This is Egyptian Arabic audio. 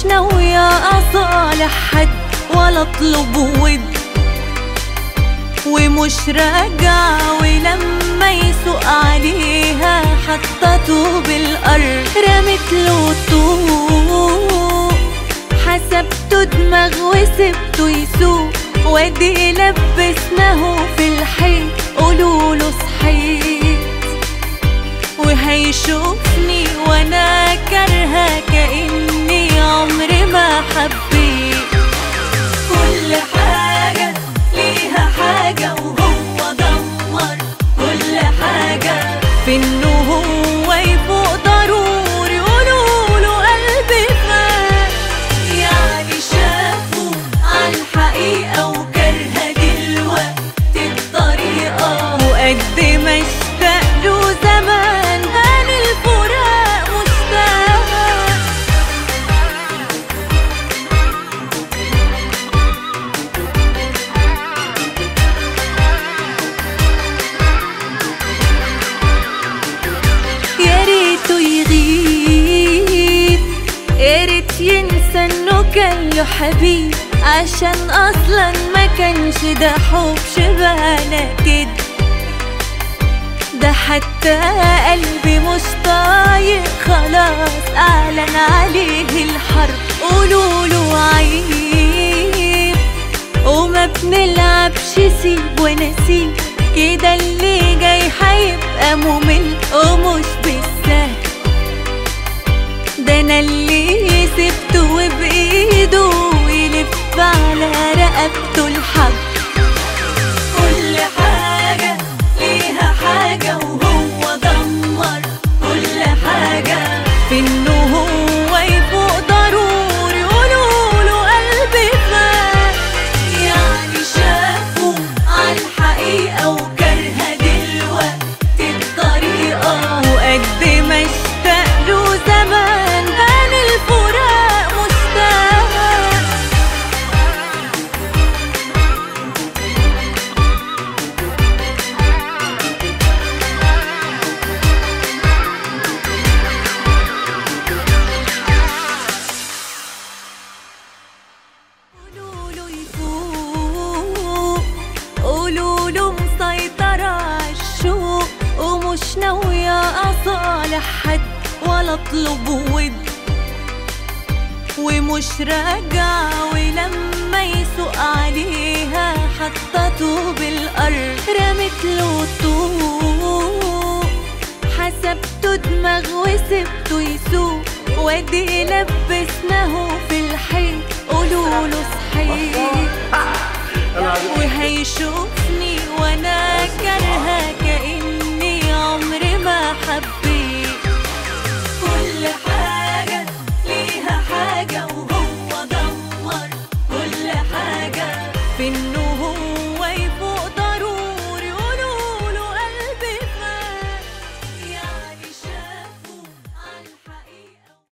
ناوية أصالح حد ولا أطلب ود ومش راجعة ولما يسوق عليها حطته بالأرض رمت له الطوق حسبته دماغ وسبته يسوق وادي لبسناه في الحيط قولوله صحيت وهيشوفني وانا كارهة كأني عمري ما حبيت كل حاجة ليها حاجة وهو دمر كل حاجة في انه هو يفوق ضروري قولوله قلبي فات يعني شافوا عالحقيقة وكرهة دلوقتي الطريقة وقد ما اشتاق له زمان هان الفراق مشتاق يا ريته يغيب يا ريت ينسى انه كان له حبيب عشان اصلا ما كانش ده حب شبهنا كده ده حتى قلبي مش طايق خلاص اعلن عليه الحرب قولوله عيب وما بنلعبش سيب ونسيب كده اللي جاي هيبقى ممل ومش بالسهل ده انا اللي سبته وبايده يلف على رقبته الحب كل حاجة ليها حاجة وهو دمر كل حاجة في انه هو يفوق ضروري قولوله قلبي فات يعني شافوا عالحقيقة وكرهة دلوقتي الطريقة وقد ما اشتاق له زمان هان الفراق مشتاق قولوله يفوق قولوله مسيطرة عالشوق ومش ناوية أصالح حد ولا أطلب ود ومش راجعة ولما يسوق عليها حطته بالأرض رمت له الطوق حسبته دماغ وسبته يسوق وادي لبسناه في الحيط قولوله صحيت وهيشوفني وانا كارهة كأني عمري ما حبيت كل حاجة ليها حاجة وهو دمر كل حاجة في انه